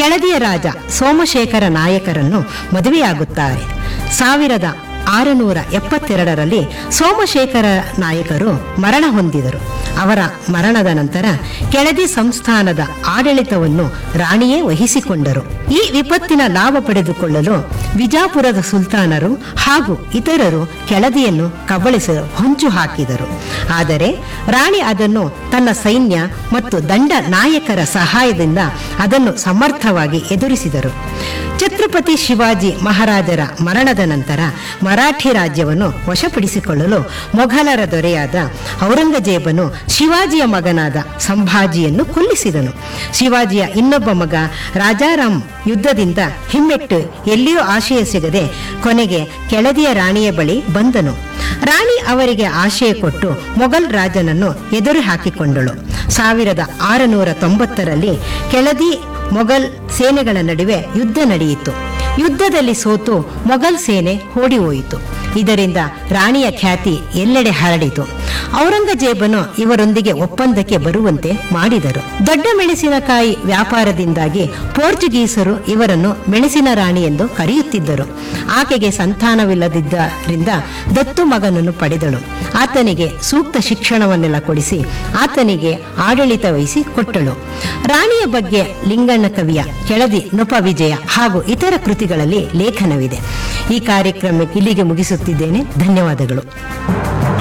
ಕೆಳದಿಯ ರಾಜ ಸೋಮಶೇಖರ ನಾಯಕರನ್ನು ಮದುವೆಯಾಗುತ್ತಾರೆ ಸಾವಿರದ ಆರುನೂರ ಎಪ್ಪತ್ತೆರಡರಲ್ಲಿ ಸೋಮಶೇಖರ ನಾಯಕರು ಮರಣ ಹೊಂದಿದರು ಅವರ ಮರಣದ ನಂತರ ಕೆಳದಿ ಸಂಸ್ಥಾನದ ಆಡಳಿತವನ್ನು ರಾಣಿಯೇ ವಹಿಸಿಕೊಂಡರು ಈ ವಿಪತ್ತಿನ ಲಾಭ ಪಡೆದುಕೊಳ್ಳಲು ವಿಜಾಪುರದ ಸುಲ್ತಾನರು ಹಾಗೂ ಇತರರು ಕೆಳದಿಯನ್ನು ಕಬಳಿಸಲು ಹೊಂಚು ಹಾಕಿದರು ಆದರೆ ರಾಣಿ ಅದನ್ನು ತನ್ನ ಸೈನ್ಯ ಮತ್ತು ದಂಡ ನಾಯಕರ ಸಹಾಯದಿಂದ ಅದನ್ನು ಸಮರ್ಥವಾಗಿ ಎದುರಿಸಿದರು ಛತ್ರಪತಿ ಶಿವಾಜಿ ಮಹಾರಾಜರ ಮರಣದ ನಂತರ ಮರಾಠಿ ರಾಜ್ಯವನ್ನು ವಶಪಡಿಸಿಕೊಳ್ಳಲು ಮೊಘಲರ ದೊರೆಯಾದ ಔರಂಗಜೇಬನು ಶಿವಾಜಿಯ ಮಗನಾದ ಸಂಭಾಜಿಯನ್ನು ಕೊಲ್ಲಿಸಿದನು ಶಿವಾಜಿಯ ಇನ್ನೊಬ್ಬ ಮಗ ರಾಜಾರಾಮ್ ಯುದ್ಧದಿಂದ ಹಿಮ್ಮೆಟ್ಟು ಎಲ್ಲಿಯೂ ಆಶಯ ಸಿಗದೆ ಕೊನೆಗೆ ಕೆಳದಿಯ ರಾಣಿಯ ಬಳಿ ಬಂದನು ರಾಣಿ ಅವರಿಗೆ ಆಶಯ ಕೊಟ್ಟು ಮೊಘಲ್ ರಾಜನನ್ನು ಎದುರು ಹಾಕಿಕೊಂಡಳು ಸಾವಿರದ ಆರುನೂರ ತೊಂಬತ್ತರಲ್ಲಿ ಕೆಳದಿ ಮೊಘಲ್ ಸೇನೆಗಳ ನಡುವೆ ಯುದ್ಧ ನಡೆಯಿತು ಯುದ್ಧದಲ್ಲಿ ಸೋತು ಮೊಘಲ್ ಸೇನೆ ಓಡಿ ಹೋಯಿತು ಇದರಿಂದ ರಾಣಿಯ ಖ್ಯಾತಿ ಎಲ್ಲೆಡೆ ಹರಡಿತು ಔರಂಗಜೇಬನು ಇವರೊಂದಿಗೆ ಒಪ್ಪಂದಕ್ಕೆ ಬರುವಂತೆ ಮಾಡಿದರು ದೊಡ್ಡ ಮೆಣಸಿನಕಾಯಿ ವ್ಯಾಪಾರದಿಂದಾಗಿ ಪೋರ್ಚುಗೀಸರು ಇವರನ್ನು ಮೆಣಸಿನ ರಾಣಿ ಎಂದು ಕರೆಯುತ್ತಿದ್ದರು ಆಕೆಗೆ ಸಂತಾನವಿಲ್ಲದಿದ್ದರಿಂದ ದತ್ತು ಮಗನನ್ನು ಪಡೆದಳು ಆತನಿಗೆ ಸೂಕ್ತ ಶಿಕ್ಷಣವನ್ನೆಲ್ಲ ಕೊಡಿಸಿ ಆತನಿಗೆ ಆಡಳಿತ ವಹಿಸಿ ಕೊಟ್ಟಳು ರಾಣಿಯ ಬಗ್ಗೆ ಲಿಂಗಣ್ಣ ಕವಿಯ ಕೆಳದಿ ನೃಪ ವಿಜಯ ಹಾಗೂ ಇತರ ಕೃತಿಗಳಲ್ಲಿ ಲೇಖನವಿದೆ ಈ ಕಾರ್ಯಕ್ರಮ ಇಲ್ಲಿಗೆ ಮುಗಿಸುತ್ತಿದ್ದೇನೆ ಧನ್ಯವಾದಗಳು